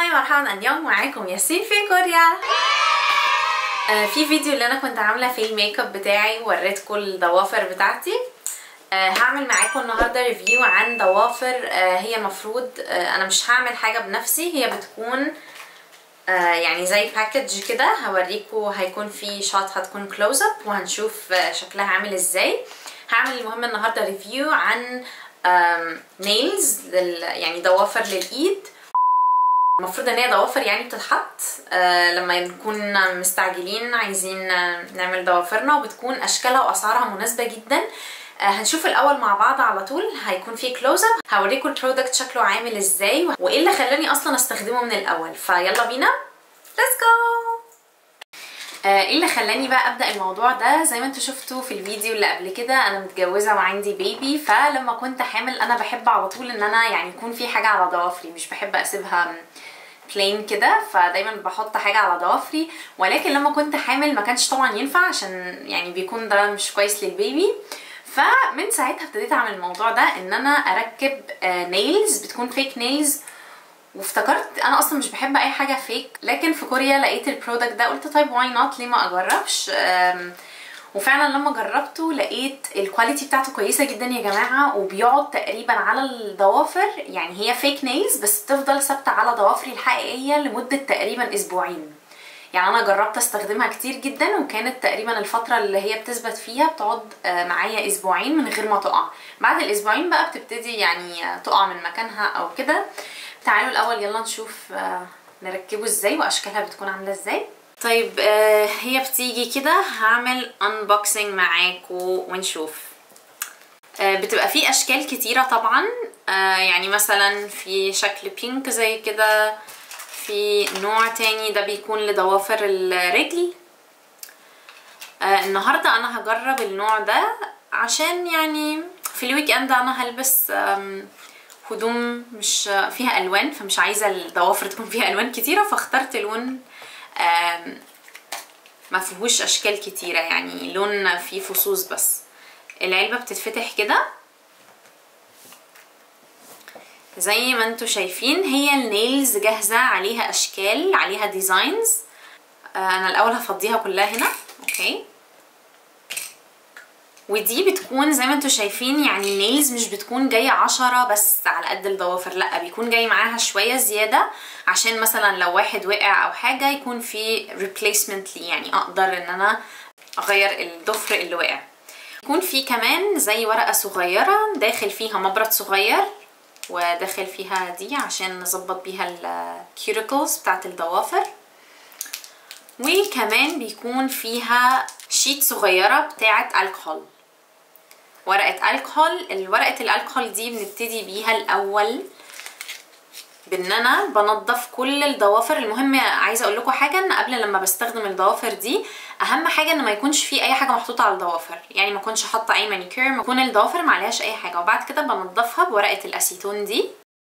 هاي مرحبا انيون معاكم ياسين في كوريا آه في فيديو اللي انا كنت عامله فيه الميك اب بتاعي ووريتكم الضوافر بتاعتي آه هعمل معاكم النهارده ريفيو عن ضوافر آه هي المفروض آه انا مش هعمل حاجه بنفسي هي بتكون آه يعني زي باكج كده هوريكم هيكون في شوت هتكون كلوز اب وهنشوف آه شكلها عامل ازاي هعمل المهم النهارده ريفيو عن نيلز يعني ضوافر للايد المفروض ان هي ضوافر يعني بتتحط آه لما نكون مستعجلين عايزين نعمل ضوافرنا وبتكون اشكالها واسعارها مناسبه جدا آه هنشوف الاول مع بعض على طول هيكون في كلوز اب هوريكم البرودكت شكله عامل ازاي وايه اللي خلاني اصلا استخدمه من الاول فيلا بينا ليتس جو ايه اللي خلاني بقى ابدا الموضوع ده زي ما انتوا شفتوا في الفيديو اللي قبل كده انا متجوزه وعندي بيبي فلما كنت حامل انا بحب على طول ان انا يعني يكون في حاجه على ضوافري مش بحب اسيبها بلين كده فدايما بحط حاجه على ضوافري ولكن لما كنت حامل ما كانش طبعا ينفع عشان يعني بيكون ده مش كويس للبيبي فمن ساعتها ابتديت اعمل الموضوع ده ان انا اركب نيلز بتكون فيك نيلز وافتكرت انا اصلا مش بحب اي حاجه فيك لكن في كوريا لقيت البرودكت ده قلت طيب واي نوت ليه ما اجربش وفعلا لما جربته لقيت الكواليتي بتاعته كويسه جدا يا جماعه وبيقعد تقريبا على الضوافر يعني هي فيك نيلز بس تفضل ثابته على ضوافري الحقيقيه لمده تقريبا اسبوعين يعني انا جربت استخدمها كتير جدا وكانت تقريبا الفتره اللي هي بتثبت فيها بتقعد معايا اسبوعين من غير ما تقع بعد الاسبوعين بقى بتبتدي يعني تقع من مكانها او كده تعالوا الاول يلا نشوف نركبه ازاي واشكالها بتكون عامله ازاي طيب هي بتيجي كده هعمل انبوكسنج معاكم ونشوف بتبقى في اشكال كتيره طبعا يعني مثلا في شكل بينك زي كده في نوع تاني ده بيكون لضوافر الرجل النهارده انا هجرب النوع ده عشان يعني في الويك اند انا هلبس هدوم مش فيها الوان فمش عايزه الضوافر تكون فيها الوان كتيره فاخترت لون ما فيهوش اشكال كتيره يعني لون فيه فصوص بس العلبه بتتفتح كده زي ما انتوا شايفين هي النيلز جاهزه عليها اشكال عليها ديزاينز انا الاول هفضيها كلها هنا اوكي ودي بتكون زي ما انتوا شايفين يعني النيلز مش بتكون جاية عشرة بس على قد الضوافر لا بيكون جاي معاها شوية زيادة عشان مثلا لو واحد وقع او حاجة يكون في replacement ليه يعني اقدر ان انا اغير الضفر اللي وقع يكون في كمان زي ورقة صغيرة داخل فيها مبرد صغير وداخل فيها دي عشان نظبط بيها الكيوريكلز بتاعت الضوافر وكمان بيكون فيها شيت صغيرة بتاعت الكحول ورقة الكحول الورقة الالكحول دي بنبتدي بيها الاول بان انا بنضف كل الضوافر المهم عايزه اقول لكم حاجه ان قبل لما بستخدم الضوافر دي اهم حاجه ان ما يكونش في اي حاجه محطوطه على الضوافر يعني ما اكونش حاطه اي مانيكير ما يكون الضوافر ما عليهاش اي حاجه وبعد كده بنضفها بورقه الاسيتون دي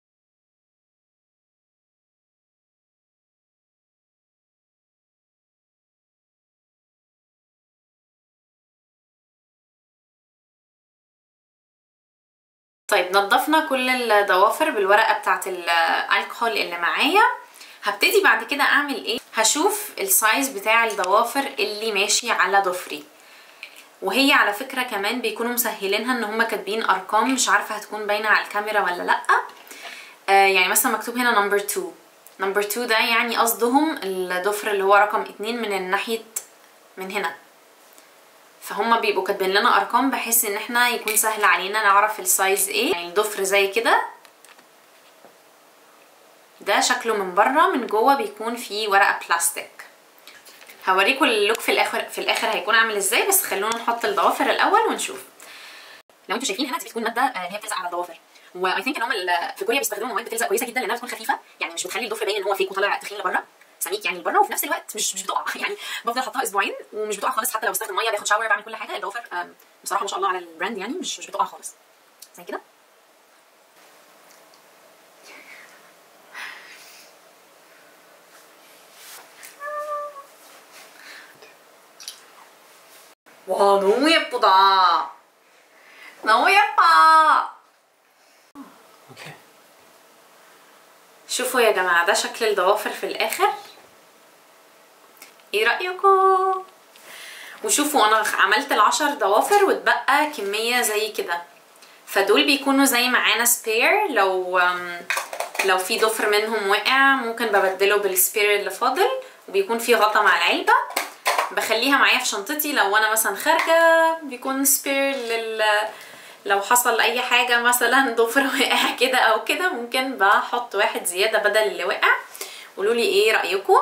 طيب نضفنا كل الضوافر بالورقه بتاعه الالكحول اللي معايا هبتدي بعد كده اعمل ايه هشوف السايز بتاع الضوافر اللي ماشي على ضفري وهي على فكره كمان بيكونوا مسهلينها ان هما كاتبين ارقام مش عارفه هتكون باينه على الكاميرا ولا لا آه يعني مثلا مكتوب هنا نمبر 2 نمبر 2 ده يعني قصدهم الضفر اللي هو رقم 2 من الناحيه من هنا فهم بيبقوا كاتبين لنا ارقام بحيث ان احنا يكون سهل علينا نعرف السايز ايه يعني الضفر زي كده ده شكله من بره من جوه بيكون فيه ورقه بلاستيك هوريكم اللوك في الاخر في الاخر هيكون عامل ازاي بس خلونا نحط الضوافر الاول ونشوف لو انتوا شايفين هنا دي بتكون ماده اللي هي بتلزق على الضوافر واي ثينك ان هم في كوريا بيستخدموا مواد بتلزق كويسه جدا لانها بتكون خفيفه يعني مش بتخلي الضفر باين ان هو فيك وطالع تخين لبره سميك يعني لبره وفي نفس الوقت مش مش بتقع يعني بفضل احطها اسبوعين ومش بتقع خالص حتى لو بستخدم ميه باخد شاور بعمل كل حاجه الضوافر بصراحه ما شاء الله على البراند يعني مش مش بتقع خالص زي كده 와 너무 예쁘다 너무 예뻐 오케이. شوفوا يا جماعة ده شكل الضوافر في الاخر ايه رأيكم وشوفوا انا عملت العشر ضوافر واتبقى كمية زي كده فدول بيكونوا زي معانا سبير لو لو في ضفر منهم وقع ممكن ببدله بالسبير اللي فاضل وبيكون في غطا مع العلبة بخليها معايا في شنطتي لو انا مثلا خارجة بيكون سبير لل لو حصل اي حاجة مثلا ضفر وقع كده او كده ممكن بحط واحد زيادة بدل اللي وقع قولولي ايه رأيكم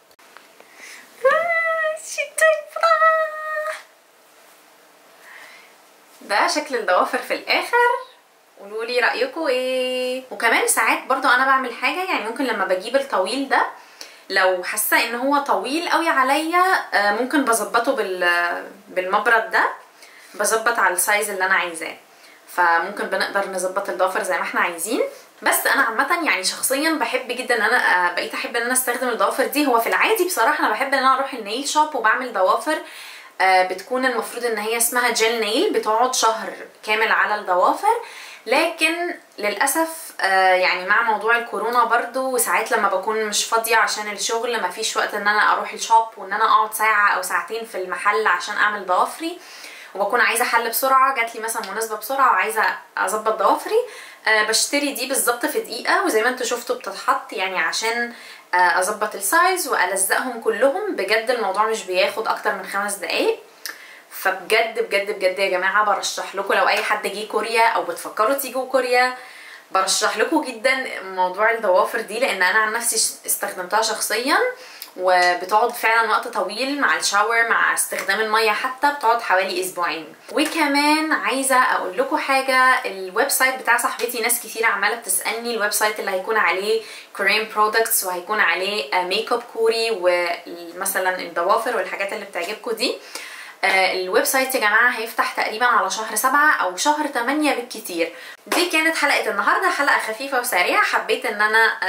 ده شكل الضوافر في الاخر قولوا لي رايكم ايه وكمان ساعات برضو انا بعمل حاجه يعني ممكن لما بجيب الطويل ده لو حاسه ان هو طويل قوي عليا ممكن بظبطه بال بالمبرد ده بظبط على السايز اللي انا عايزاه فممكن بنقدر نظبط الضوافر زي ما احنا عايزين بس انا عامه يعني شخصيا بحب جدا ان انا بقيت احب ان انا استخدم الضوافر دي هو في العادي بصراحه انا بحب ان انا اروح النيل شوب وبعمل ضوافر بتكون المفروض ان هي اسمها جيل نيل بتقعد شهر كامل على الضوافر لكن للاسف يعني مع موضوع الكورونا برضو وساعات لما بكون مش فاضيه عشان الشغل مفيش وقت ان انا اروح الشوب وان انا اقعد ساعه او ساعتين في المحل عشان اعمل ضوافري وبكون عايزه حل بسرعه جات لي مثلا مناسبه بسرعه وعايزه اظبط ضوافري بشتري دي بالظبط في دقيقه وزي ما انتم شفتوا بتتحط يعني عشان اظبط السايز والزقهم كلهم بجد الموضوع مش بياخد اكتر من خمس دقايق فبجد بجد بجد يا جماعه برشح لكم لو اي حد جه كوريا او بتفكروا تيجوا كوريا برشح لكم جدا موضوع الضوافر دي لان انا عن نفسي استخدمتها شخصيا وبتقعد فعلا وقت طويل مع الشاور مع استخدام الميه حتى بتقعد حوالي اسبوعين وكمان عايزه اقول لكم حاجه الويب سايت بتاع صاحبتي ناس كتير عماله بتسالني الويب سايت اللي هيكون عليه كوريان برودكتس وهيكون عليه ميك اب كوري ومثلا الضوافر والحاجات اللي بتعجبكم دي الويب سايت يا جماعه هيفتح تقريبا على شهر سبعة او شهر تمانية بالكتير دي كانت حلقه النهارده حلقه خفيفه وسريعه حبيت ان انا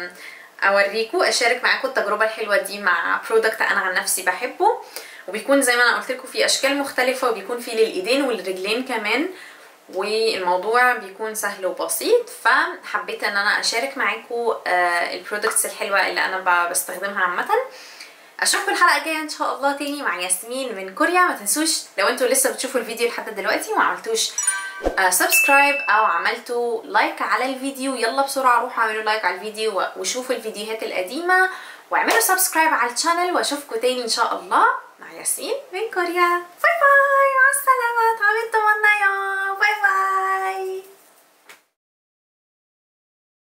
اوريكم اشارك معاكم التجربه الحلوه دي مع برودكت انا عن نفسي بحبه وبيكون زي ما انا قلت لكم في اشكال مختلفه وبيكون في للايدين والرجلين كمان والموضوع بيكون سهل وبسيط فحبيت ان انا اشارك معاكم البرودكتس الحلوه اللي انا بستخدمها عامه اشوفكم الحلقه الجايه ان شاء الله تاني مع ياسمين من كوريا ما تنسوش لو انتوا لسه بتشوفوا الفيديو لحد دلوقتي وما عملتوش سبسكرايب او عملتوا لايك على الفيديو يلا بسرعه روحوا اعملوا لايك على الفيديو وشوفوا الفيديوهات القديمه واعملوا سبسكرايب على الشانل واشوفكم تاني ان شاء الله مع ياسمين من كوريا باي باي مع السلامه تعبتوا منايا باي باي